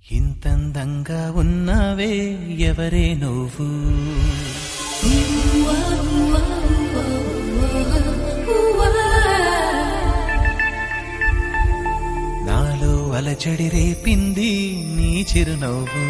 ఇంతందంగా ఉన్నావే ఎవరే నువ్వు నాలో అలచడి రేపింది నీ చిరునవ్వు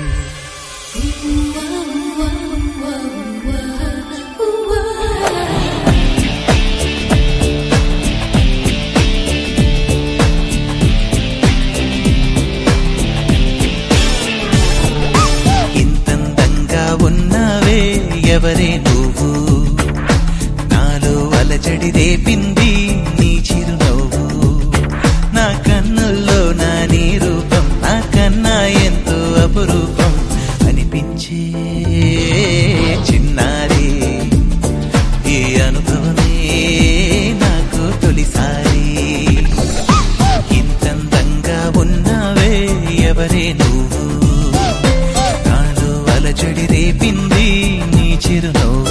ఇంతందంగా ఉన్నావే ఎవరే నువ్వు నాలో అలచడి రేపింది నీ చిరునవ్వు నా కన్నుల్లో నా నీ రూపం నా కన్నా ఎంతో అపురూపం అనిపించే చిన్నారి ఈ అనుభవమే నాకు తొలిసారి ఇంతందంగా ఉన్నావే ఎవరే నువ్వు నాలో అలచడి రేపింది నీ చిరునవ్వు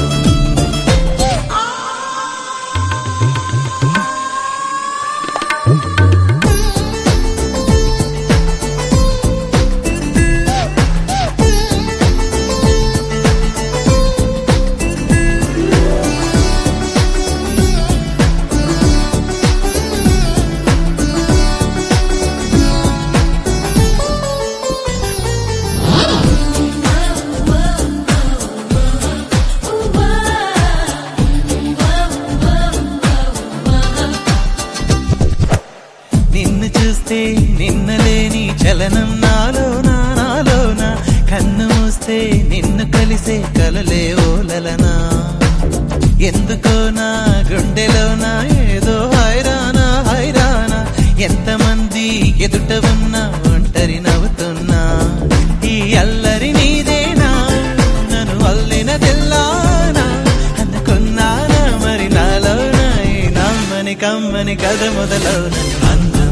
నిన్ను చూస్తే నిన్నలేని చలనం నాలోన నాలోన కన్ను మూస్తే నిన్ను కలిసే కలలే ఓలలనా ఎందుకో నా గుండెలోన ఏదో హైరానా హైరానా ఎంతమంది ఎదుట ఉన్నా ఒంటరి నవ్వుతున్నా ఈ అల్లరి నీదేనా నన్ను అల్లిన తెల్లానా అనుకున్నానా మరి నాలోన ఈ నమ్మని కమ్మని కథ మొదలవున అందం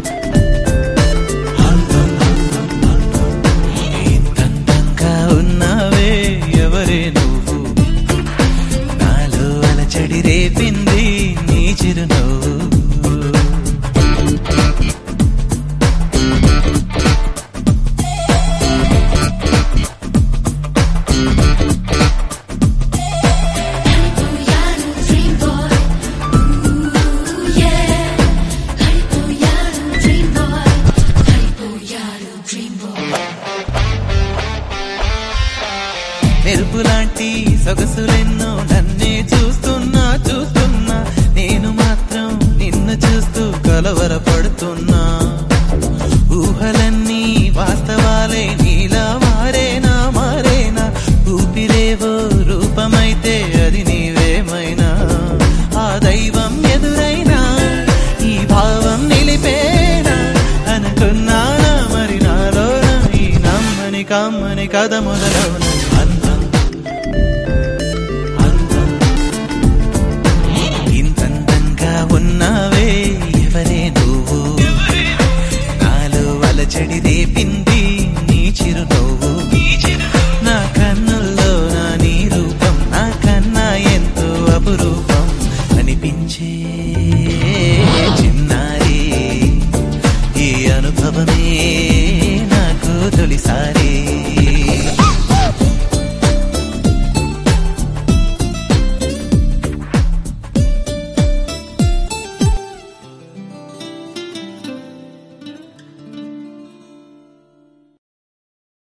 అందం, అందం, అందం. ఇంతందంగా ఉన్నావే ఎవరే నువ్వు నాలో అలచడి రేపింది నీ చిరునవ్వు Dream boy, ooh yeah. Haripoyaru dream boy, Haripoyaru dream boy. మెరుపు లాంటి సొగసులెన్నో నన్నే చూస్తున్నా చూస్తున్నా నేను మాత్రం నిన్ను చూస్తూ కలవరపడుతున్నా ఊహలన్నీ వాస్తవాలే నీలా మారేనా మారేనా ఊపిరేవో రూపమైతే అది నీవేమైనా ఆ దైవం ఎదురైనా ఈ భావం నిలిపేనా అనుకున్నానా మరి నాలోన ఈ నమ్మని కమ్మని కథ మొదలవునా